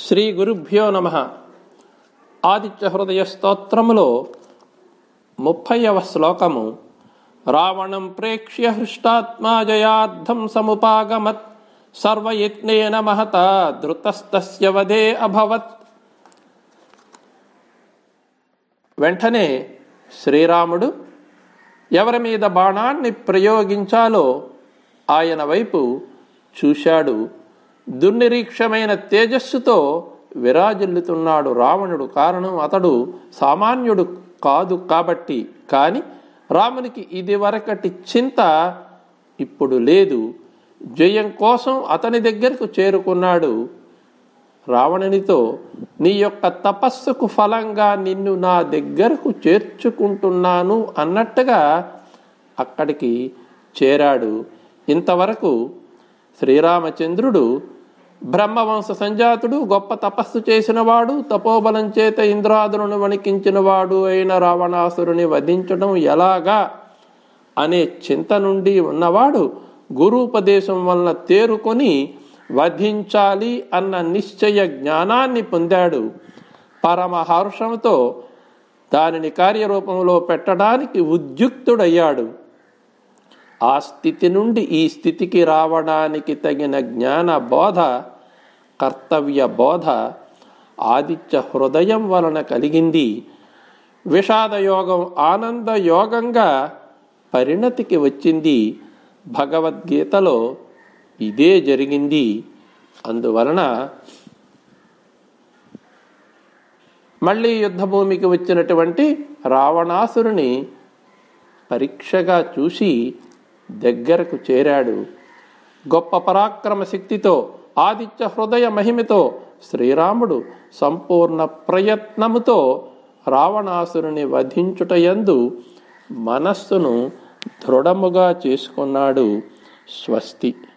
శ్రీ గురుభ్యో నమ ఆదిత్య హృదయ స్తోత్రములో ముప్పైవ శ్లోకము రావణం ప్రేక్ష్య హృష్టాత్మా జయార్థం సముపాగమత్ సర్వయత్నేన మహత ధృతస్తస్య వదే అభవత్ వెంటనే శ్రీరాముడు ఎవరి మీద బాణాన్ని ప్రయోగించాలో ఆయన వైపు చూశాడు దుర్నిరీక్షమైన తేజస్సుతో విరాజిల్లుతున్నాడు రావణుడు కారణం అతడు సామాన్యుడు కాదు కాబట్టి కానీ రామునికి ఇది వరకటి చింత ఇప్పుడు లేదు జయం కోసం అతని దగ్గరకు చేరుకున్నాడు రావణునితో నీ యొక్క తపస్సుకు ఫలంగా నిన్ను నా దగ్గరకు చేర్చుకుంటున్నాను అన్నట్టుగా అక్కడికి చేరాడు ఇంతవరకు శ్రీరామచంద్రుడు బ్రహ్మవంశ సంజాతుడు గొప్ప తపస్సు చేసినవాడు తపోబలం చేత ఇంద్రాదులను వణికించినవాడు అయిన రావణాసురుని వధించడం ఎలాగా అనే చింత నుండి ఉన్నవాడు గురూపదేశం వలన తేరుకొని వధించాలి అన్న నిశ్చయ జ్ఞానాన్ని పొందాడు పరమహర్షంతో దానిని కార్యరూపంలో పెట్టడానికి ఉద్యుక్తుడయ్యాడు ఆ స్థితి నుండి ఈ స్థితికి రావడానికి తగిన జ్ఞాన బోధ కర్తవ్య బోధ ఆదిత్య హృదయం వలన కలిగింది విషాద యోగం ఆనంద యోగంగా పరిణతికి వచ్చింది భగవద్గీతలో ఇదే జరిగింది అందువలన మళ్ళీ యుద్ధభూమికి వచ్చినటువంటి రావణాసురుని పరీక్షగా చూసి దగ్గరకు చేరాడు గొప్ప పరాక్రమ శక్తితో ఆదిత్య హృదయ మహిమతో శ్రీరాముడు సంపూర్ణ ప్రయత్నముతో రావణాసురుని వధించుటయందు మనస్సును దృఢముగా చేసుకున్నాడు స్వస్తి